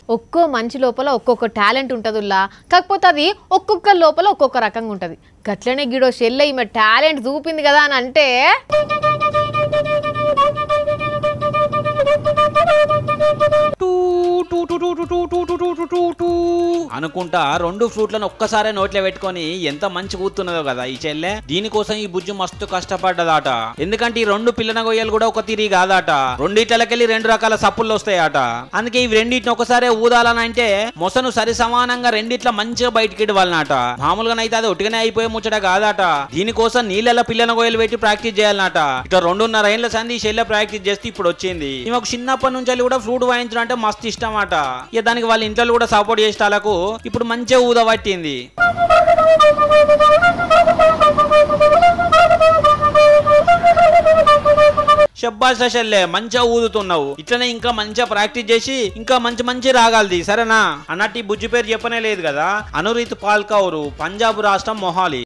ఒక్కో మనిషి లోపల ఒక్కొక్క టాలెంట్ ఉంటుందిలా కాకపోతే అది ఒక్కొక్క లోపల ఒక్కొక్క రకంగా ఉంటుంది గట్లనే గిడో షెల్ల ఈమె టాలెంట్ చూపింది కదా అని అంటే అనుకుంటా రెండు ఫ్రూట్లను ఒక్కసారే నోట్లో పెట్టుకొని ఎంత మంచి కూతున్నదో కదా ఈ చెల్లె దీనికోసం ఈ బుజ్జు మస్తు కష్టపడ్డదాట ఎందుకంటే ఈ రెండు పిల్లన గొయ్యలు కూడా ఒక తిరిగి కాదాట రెండిట్లకెళ్ళి రెండు రకాల సప్పుళ్ళు వస్తాయట అందుకే ఈ రెండింటిని ఒకసారి ఊదాలని అంటే మొసను సరి సమానంగా రెండిట్ల మంచిగా బయటికి ఇవ్వాలన్నట మామూలుగానైతే అది ఒట్టిగానే అయిపోయే ముచ్చట కాదట దీనికోసం నీళ్ళ పిల్లన గొయ్యలు పెట్టి ప్రాక్టీస్ చేయాలన్నట ఇట్లా రెండున్నర ఏళ్ళ సంది ఈ చెల్లె ప్రాక్టీస్ చేస్తే ఇప్పుడు వచ్చింది ఈమెకు చిన్నప్పటి నుంచి కూడా ఫ్లూట్ వాయించడం అంటే మస్తు ఇష్టం అట ఇక దానికి వాళ్ళ ఇంట్లో కూడా సపోర్ట్ చేసే వాళ్ళకు ఇప్పుడు మంచిగా ఊదబట్టింది షబ్బాష్ షెల్లే మంచిగా ఊదుతున్నావు ఇట్లనే ఇంకా మంచిగా ప్రాక్టీస్ చేసి ఇంకా మంచి మంచి రాగాలది సరేనా అన్నట్టు ఈ బుజ్జి పేరు చెప్పనే లేదు కదా అనురీత్ పాల్కౌరు పంజాబ్ రాష్ట్రం మొహాలి